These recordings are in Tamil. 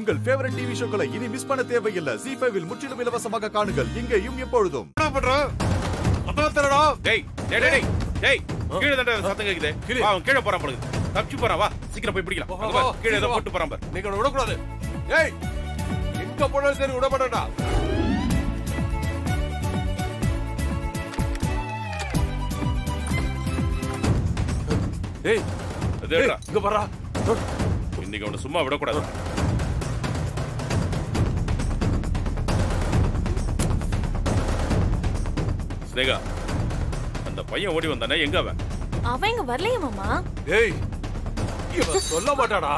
உங்கள் ஃபேவரட் டிவி ஷோக்களை இனி மிஸ் பண்ண தேவையில்லை ஜி ஃபைவில் முற்றிலும் இலவசமாக காணுங்கள் இங்கேயும் எப்பொழுதும் என்ன பண்றான் அதான் தரடா டேய் டேய் டேய், டேய் டேய் கீழே தண்ட சத்தம் கேக்குதே கீழே. வா, அவன் கீழே போறான் போல இருக்குது. தப்பிச்சு போறான் வா சீக்கிரம் போய் பிடிக்கலாம் வா, அங்க வா, பாரு, கீழே ஏதோ சீக்கிரம் வா. போட்டு போறான் பாரு நீங்க அவனை விடக்கூடாது ஏய் எங்க போனாலும் சரி விட மாட்டேன்டா ஏய் அது ஏய், எடுடா. இங்க பாரா இன்னைக்கு அவனை சும்மா விடக்கூடாது ஸ்னேகா அந்த பையன் ஓடி வந்தானே எங்க அவன் அவன் இங்க வரலையே மாமா ஏய் இவன் சொல்ல மாட்டாடா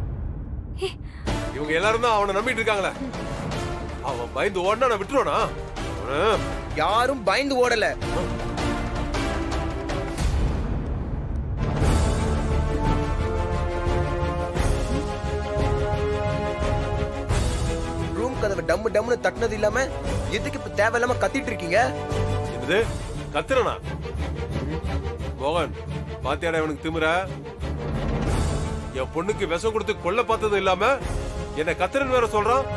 இவங்க எல்லாரும் தான் அவனை நம்பிட்டு இருக்காங்களே அவன் பயந்து ஓடனா நான் விட்டுருவானா அவனை யாரும் பயந்து ஓடல ரூம் கதவை டம்மு டம்முன்னு தட்டினது இல்லாம எதுக்கு இப்ப தேவையில்லாம கத்திட்டு இருக்கீங்க என்னது கத்துறனா மோகன் பாத்தியாடா இவனுக்கு திமிர என் பொண்ணுக்கு விஷம் கொடுத்து கொல்ல பார்த்ததும் இல்லாம என்ன கத்துறன்னு வேற சொல்றான்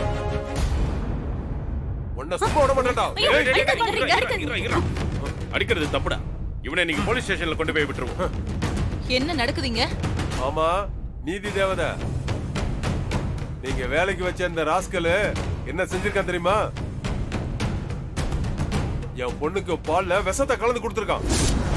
உன்னை சும்மா விட மாட்டேன்டா ஐயோ, ஏய், ஐயோ, அடிக்காதீங்க, இருடா, அடிக்காதீங்க. இருடா, இருடா. அடிக்கிறது தப்புடா இவனை இன்னைக்கு போலீஸ் ஸ்டேஷன்ல கொண்டு போய் விட்டுருவோம் என்ன நடக்குதுங்க ஆமா நீதி தேவதை நீங்க வேலைக்கு வச்ச இந்த ராஸ்கலு என்ன செஞ்சிருக்கான் தெரியுமா என் பொண்ணுக்கு பால்ல விஷத்தை கலந்து கொடுத்துருக்கான்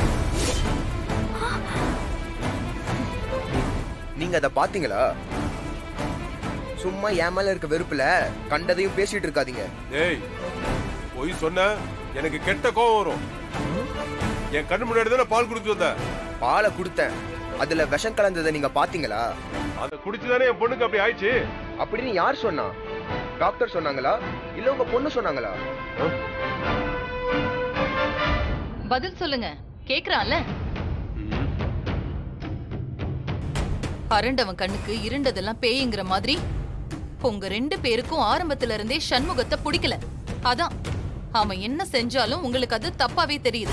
நீங்க அத பாத்தீங்களா சும்மா என் மேல இருக்க வெறுப்புல கண்டதையும் பேசிட்டு இருக்காதீங்க டேய் பொய் சொன்ன எனக்கு கெட்ட கோவம் வரும் என் கண்ணு முன்னாடி தானே பால் குடிச்சு வந்த பாலை கொடுத்தேன் அதுல விஷம் கலந்ததை நீங்க பாத்தீங்களா அதை குடிச்சுதானே என் பொண்ணுக்கு அப்படி ஆயிடுச்சு அப்படின்னு யார் சொன்னா டாக்டர் சொன்னாங்களா இல்ல உங்க பொண்ணு சொன்னாங்களா பதில் சொல்லுங்க கேக்குறான்ல அரண்டவன் கண்ணுக்கு இருண்டதெல்லாம் பேய்ங்கிற மாதிரி உங்க ரெண்டு பேருக்கும் ஆரம்பத்துல இருந்தே சண்முகத்தை பிடிக்கல அதான் அவன் என்ன செஞ்சாலும் உங்களுக்கு அது தப்பாவே தெரியுது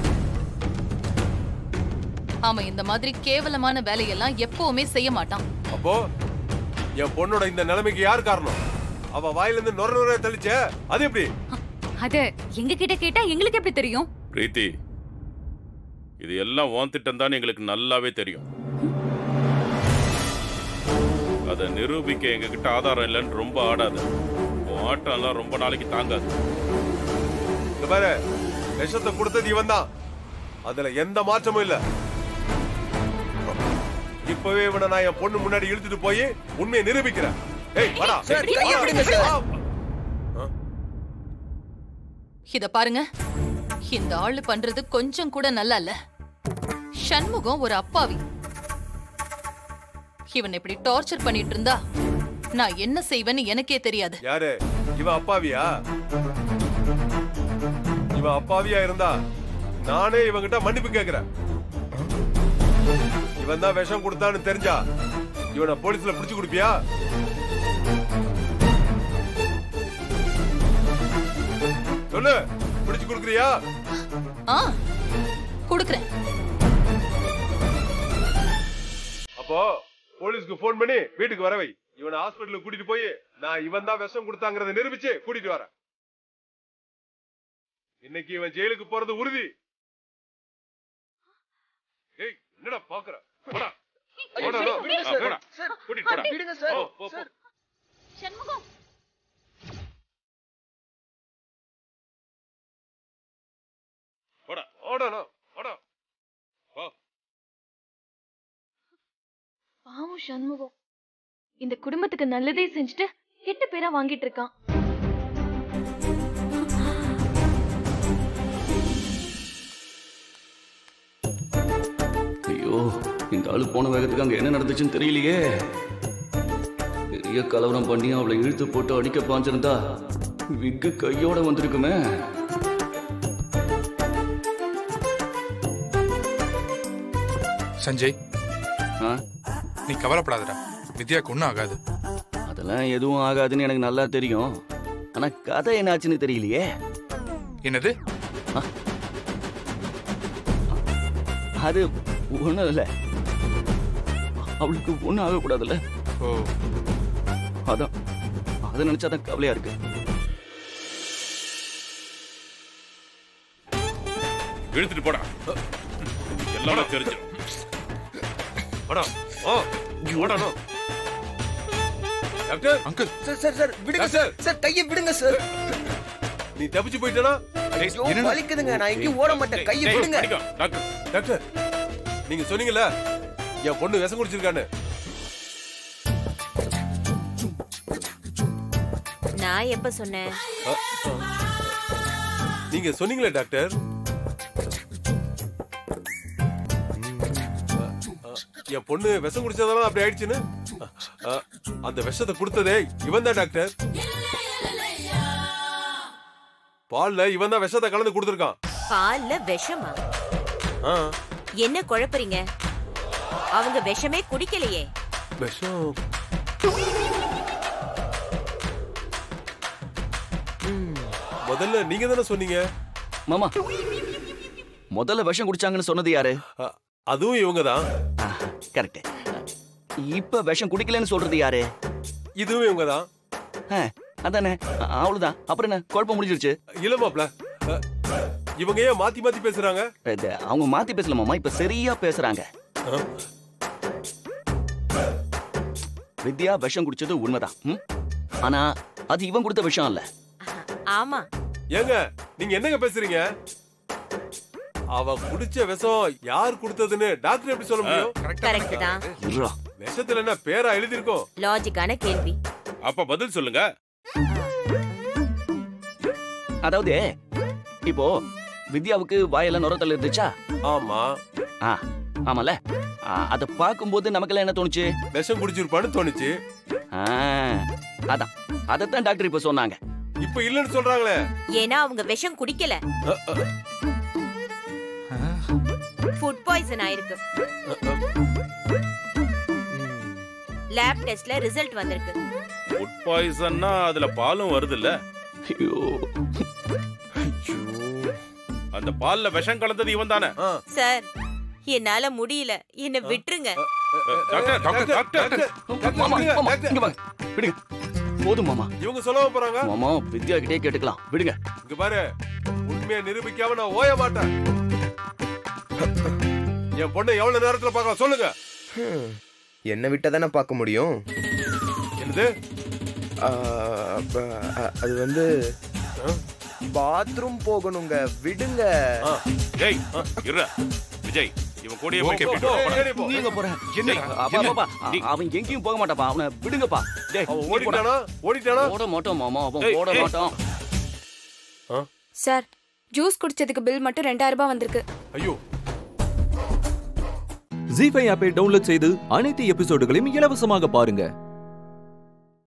அவன் இந்த மாதிரி கேவலமான வேலையெல்லாம் எப்பவுமே செய்ய மாட்டான் அப்போ என் பொண்ணோட இந்த நிலைமைக்கு யார் காரணம் அவ வாயில இருந்து நொர நொர தெளிச்ச அது எப்படி அத எங்க கிட்ட கேட்டா எங்களுக்கு எப்படி தெரியும் பிரீத்தி இது எல்லாம் உன் திட்டம் தான் எங்களுக்கு நல்லாவே தெரியும் அதை நிரூபிக்க எங்ககிட்ட ஆதாரம் இல்லைன்னு ரொம்ப ஆடாது உன் ஆட்டம் எல்லாம் ரொம்ப நாளைக்கு தாங்காது இங்க பாரு விஷத்தை கொடுத்தது இவன் தான் அதுல எந்த மாற்றமும் இல்ல இப்பவே இவனை நான் என் பொண்ணு முன்னாடி இழுத்துட்டு போய் உண்மையை நிரூபிக்கிறேன் ஏய் வாடா சார், கையை விடுங்க, சார். ஆ. இத பாருங்க இந்த ஆளு பண்றது கொஞ்சம் கூட நல்லா இல்ல சண்முகம் ஒரு அப்பாவி இவன் இப்படி டார்ச்சர் பண்ணிட்டு இருந்தா நான் என்ன செய்வேன்னு எனக்கே தெரியாது யாரு இவன் அப்பாவியா இவன் அப்பாவியா இருந்தா நானே இவன்கிட்ட மன்னிப்பு கேக்குறேன் இவன் தான் விஷம் கொடுத்தான்னு தெரிஞ்சா இவனை போலீஸ்ல புடிச்சு கொடுப்பியா சொல்லு பிடிச்சு கொடுக்குறியா ஆ குடுக்குறேன் அப்போ போலீஸ்க்கு போன் பண்ணி வீட்டுக்கு வர வை இவனை ஹாஸ்பிடலுக்கு கூட்டிட்டு போய் நான் இவன் தான் விஷம் கொடுத்தாங்கறத நிரூபிச்சு கூட்டிட்டு வரேன் இன்னைக்கு இவன் ஜெயிலுக்கு போறது உறுதி ஏய் என்னடா பாக்குற போடா ஐயோ, போடா, சார், விடுங்க சார். போடா. சார், கூட்டிட்டு போடா. விடுங்க சார். போ, போ, போ. சார், சண்முகம் போடா ஓடணும் ஓடா போ பாவம் சண்முகம் இந்த குடும்பத்துக்கு நல்லதே செஞ்சுட்டு கெட்ட பேரா வாங்கிட்டு இருக்கான் ஐயோ இந்த ஆளு போன வேகத்துக்கு அங்க என்ன நடந்துச்சுன்னு தெரியலையே பெரிய கலவரம் பண்ணி அவளை இழுத்து போட்டு அடிக்க பாஞ்சிருந்தா விக்கு கையோட வந்திருக்குமே சஞ்சய் ஆ? நீ கவலைப்படாதடா வித்யாக்கு ஒன்றும் ஆகாது அதெல்லாம் எதுவும் ஆகாதுன்னு எனக்கு நல்லா தெரியும் ஆனா கதை என்னாச்சுன்னு தெரியலையே என்னது அது ஒண்ணும் இல்ல அவளுக்கு ஒண்ணும் ஆகக்கூடாதுல்ல ஓ அதான் அதை நினைச்சாதான் கவலையா இருக்கு இழுத்துட்டு போடா எல்லாமே தெரிஞ்சிடும் வாடா ஓ வாடா doctor uncle sir sir sir விடுங்க சார் சார் கையை விடுங்க சார் நீ தப்பிச்சு போயிட்டனா ஐயோ என்னடா? வலிக்குதுங்க நான் எங்கேயும் ஓட மாட்டேன் கையை டேய், விடுங்க அடிக்கும். டாக்டர் டாக்டர் நீங்க சொன்னீங்கல்ல என் பொண்ணு விஷம் குடிச்சிருக்கான்னு நான் எப்ப சொன்னேன் அ, அ. நீங்க சொன்னீங்களே டாக்டர் அ, அ, என் பொண்ணு விஷம் குடிச்சதால அப்படி ஆயிடுச்சுன்னு அ, அ, அந்த விஷத்தை கொடுத்ததே இவன் தான் டாக்டர் பால்ல இவன் தான் விஷத்தை கலந்து கொடுத்துருக்கான் பால்ல விஷமா ஆ, என்ன குழப்பறீங்க அவங்க விஷமே குடிக்கலையே விஷம் முதல்ல நீங்க தானே சொன்னீங்க மாமா முதல்ல விஷம் குடிச்சாங்கன்னு சொன்னது யாரு அ, அதுவும் இவங்க தான் கரெக்ட் இப்ப விஷம் குடிக்கலன்னு சொல்றது யாரு இதுவும் இவங்க தான் ஆ, அதானே அ- அவ்வளவுதான் அப்புறம் என்ன குழப்பம் முடிஞ்சிருச்சு இல்ல மாப்ள அ, இவங்க ஏன் மாத்தி மாத்தி பேசுறாங்க இது, அவங்க மாத்தி பேசல மாமா இப்ப சரியா பேசுறாங்க ஆ? வித்யா விஷம் குடிச்சது உண்மைதான் ம்? ஆனா அது இவன் கொடுத்த விஷயம் இல்ல ஆமா ஏங்க நீங்க என்னங்க பேசுறீங்க அவ குடிச்ச விஷம் யார் கொடுத்ததுன்னு டாக்டர் எப்படி சொல்ல முடியும் கரெக்ட் தான் இருடா. விஷத்துல என்ன பேரா எழுதிருக்கோம் லாஜிக்கான கேள்வி அப்ப பதில் சொல்லுங்க அதாவது இப்போ வித்யாவுக்கு வாயெல்லாம் நுரத்தல் இருந்துச்சா ஆமா ஆ ஆமால அத பார்க்கும்போது நமக்கெல்லாம் என்ன தோணுச்சு விஷம் குடிச்சிருப்பான்னு தோணுச்சு ஆ, அதான் அதத்தான் டாக்டர் இப்ப சொன்னாங்க இப்ப இல்லன்னு சொல்றாங்களே ஏன்னா அவங்க விஷம் குடிக்கல அ, அ, ஃபுட் பாய்சன் ஆயிருக்கு அ, அ. லேப் டெஸ்ட்ல ரிசல்ட் வந்திருக்கு ஃபுட் பாய்சன்னா அதுல பாலும் வருது இல்ல ஐயோ அந்த பால்ல விஷம் கலந்தது இவன் தானே ஆ. சார் என்னால முடியல என்ன விட்டுருங்க டாக்டர் டாக்டர் டாக்டர் மாமா விடுங்க, மாமா டாக்டர். இங்க வாங்க விடுங்க போதும் மாமா இவங்க சொல்லவா போறாங்க மாமா வித்யா கிட்டே கேட்டுக்கலாம் விடுங்க இங்க பாரு உண்மையை நிரூபிக்காம நான் ஓய மாட்டேன் என் பொண்ணை எவ்வளவு நேரத்துல பார்க்கலாம் சொல்லுங்க ஹம், என்னை விட்டா தானே பார்க்க முடியும் என்னது ஆ, அப்ப, அ, அது வந்து பாத்ரூம் போகணுங்க விடுங்க ஆ. டேய் இருடா விஜய் இவன் கூடயே போய் போ, போ, கேட்பிட்டு பின்னாடி போ. நீங்க போற என்னடா? அப்பா, என்ன? அப்பா, நீ- அவன் எங்கேயும் போக மாட்டாப்பா அவனை விடுங்கப்பா டேய் அவன் நீ போடா. ஓடிட்டானா ஓடிட்டானா ஓட மாட்டோம் மாமா அவன் ஏய், ஓட ஏய். மாட்டான் சார் ஜூஸ் குடிச்சதுக்கு பில் மட்டும் ரெண்டாயிரம் ரூபாய் வந்திருக்கு ஐயோ ஜி ஃபைவ் ஆப்பை டவுன்லோட் செய்து அனைத்து எபிசோடுகளையும் இலவசமாக பாருங்க